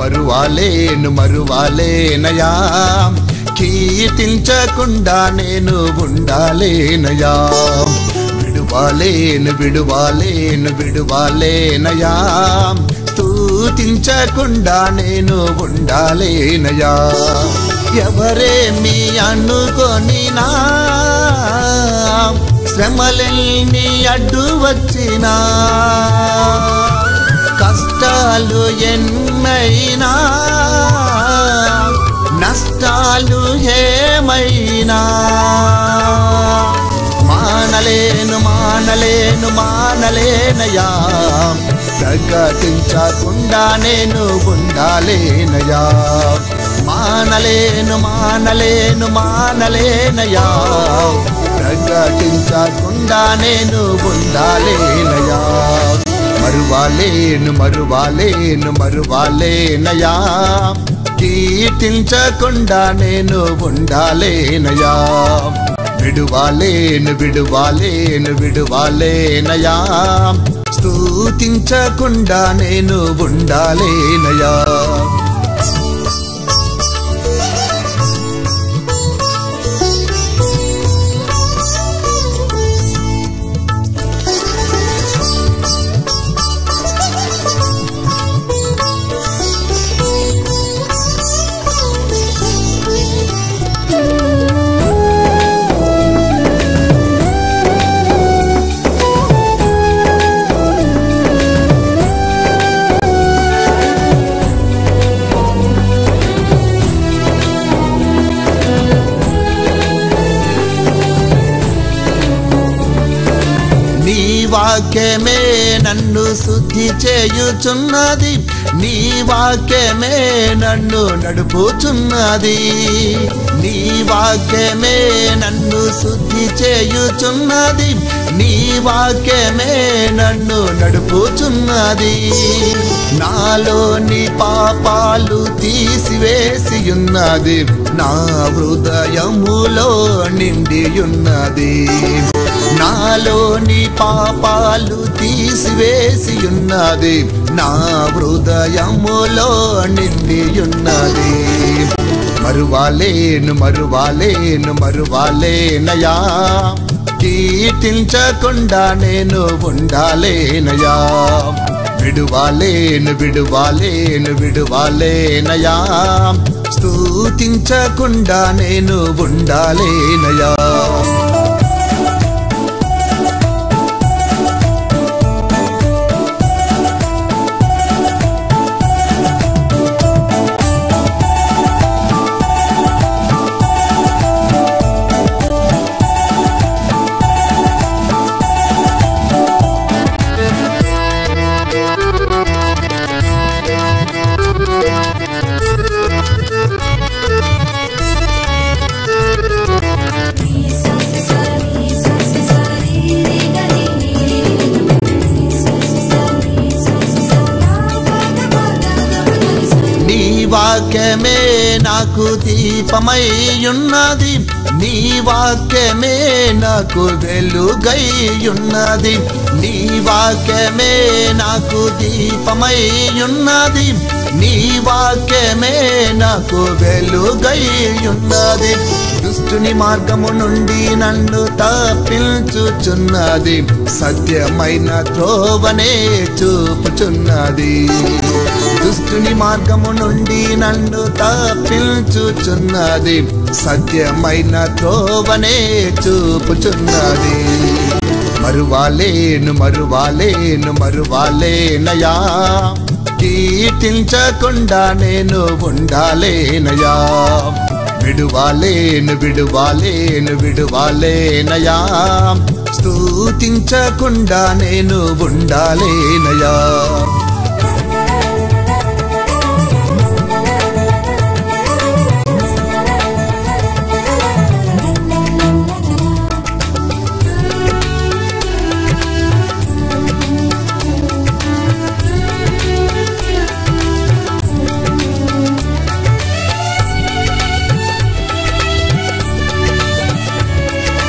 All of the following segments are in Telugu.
మరువాలేను మరువాలేనయా కీర్తించకుండా నేను ఉండాలేనయా విడువాలేను విడువాలేను విడువాలేనయా స్థూతించకుండా నేను ఉండాలేనయా ఎవరేమి అనుకొనినా శ్రమలెల్ని అడ్డు వచ్చినా కష్టాలు ఎన్నైనా నష్టాలు ఏమైనా మానలేను మానలేను మానలేనయా ప్రకటించకుండా నేను ఉండాలేనయా మానలేను మానలేను మానలేనయా ప్రకటించకుండా నేను ఉండాలేనయా మరువాలేను మరువాలేను మరువాలేనయా కీర్తించకుండా నేను ఉండాలేనయా విడువాలేను విడువాలేను విడువాలేనయా స్థూతించకుండా నేను ఉండాలేనయా నీ వాక్యమే నన్ను శుద్ధి చేయుచున్నది నీ వాక్యమే నన్ను నడుపుచున్నది నీ వాక్యమే నన్ను శుద్ధి చేయుచున్నది నీ వాక్యమే నన్ను నడుపుచున్నది నాలోని పాపాలు తీసివేసి ఉన్నది నా హృదయములో నిండియున్నది నాలోని పాపాలు తీసివేసి ఉన్నది నా హృదయములో నిండియున్నది మరువాలేను మరువాలేను మరువాలేనయా కీర్తించకుండా నేను ఉండాలేనయా విడువాలేను విడువాలేను విడువాలేనయా స్థూతించకుండా నేను ఉండాలేనయా నీ వాక్యమే నాకు దీపమై ఉన్నది నీ వాక్యమే నాకు వెలుగై ఉన్నది నీ వాక్యమే నాకు దీపమై ఉన్నది నీ వాక్యమే నాకు వెలుగై ఉన్నది దుష్టుని మార్గము నుండి నన్ను తప్పించుచున్నది సత్యమైన త్రోవనే చూపుచున్నది దుష్టుని మార్గము నుండి నన్ను తప్పించుచున్నది సత్యమైన త్రోవనే చూపుచున్నది మరువాలేను మరువాలేను మరువాలేనయా కీర్తించకుండా నేను ఉండాలేనయా విడువాలేను విడువాలేను విడువాలేనయా స్థూతించకుండా నేను ఉండాలేనయా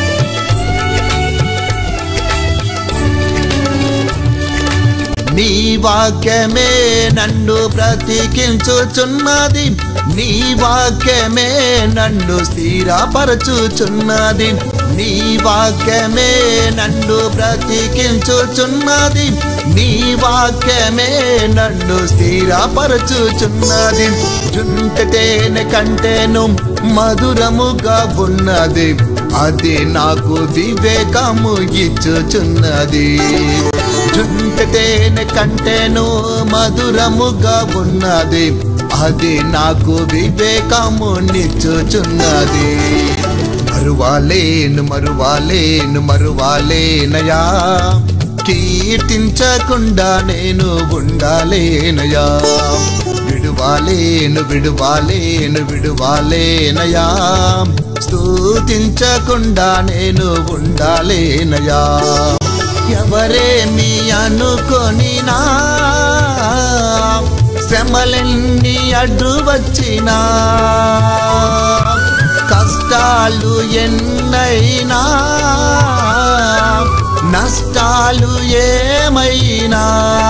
నీ వాక్యమే నన్ను బ్రతికించుచున్నది నీ వాక్యమే నన్ను స్థిరపరచుచున్నది నీ వాక్యమే నన్ను బ్రతికించుచున్నది నీ వాక్యమే నన్ను స్థిరపరచుచున్నది జుంటేనే కంటేను మధురముగా ఉన్నది అది నాకు వివేకము ఇచ్చుచున్నది జుంటేనే కంటేను మధురముగా ఉన్నది అది నాకు వివేకము నిచ్చుచున్నది మరువాలేను మరువాలేను మరువాలేనయా కీర్తించకుండా నేను ఉండాలేనయా విడువాలేను విడువాలేను విడువాలేనయా స్థూతించకుండా నేను ఉండాలేనయా ఎవరేమి అనుకొనినా శ్రమలన్నీ అడ్డు వచ్చినా కష్టాలు ఎన్నైనా నష్టాలు ఏమైనా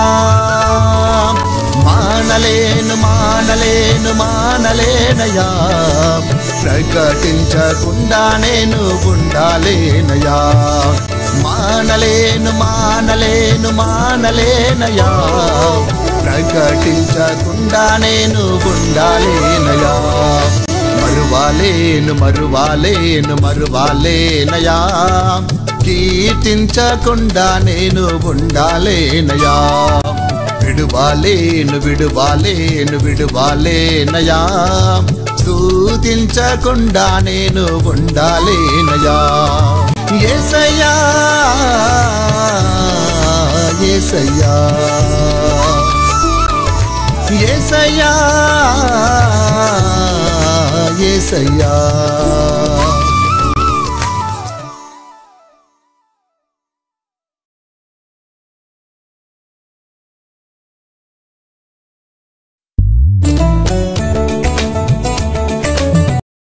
మానలేను మానలేను మానలేనయా ప్రకటించకుండా నేను ఉండాలేనయా మానలేను మానలేను మానలేనయా ప్రకటించకుండా నేను ఉండాలేనయా మరువాలేను మరువాలేను మరువాలేనయా కీర్తించకుండా నేను ఉండాలేనయా విడువాలేను విడువాలేను విడువాలేనయా స్థూతించకుండా నేను ఉండాలేనయా ఏసయ్యా ఏసయ్యా ఏసయ్యా ఏసయ్యా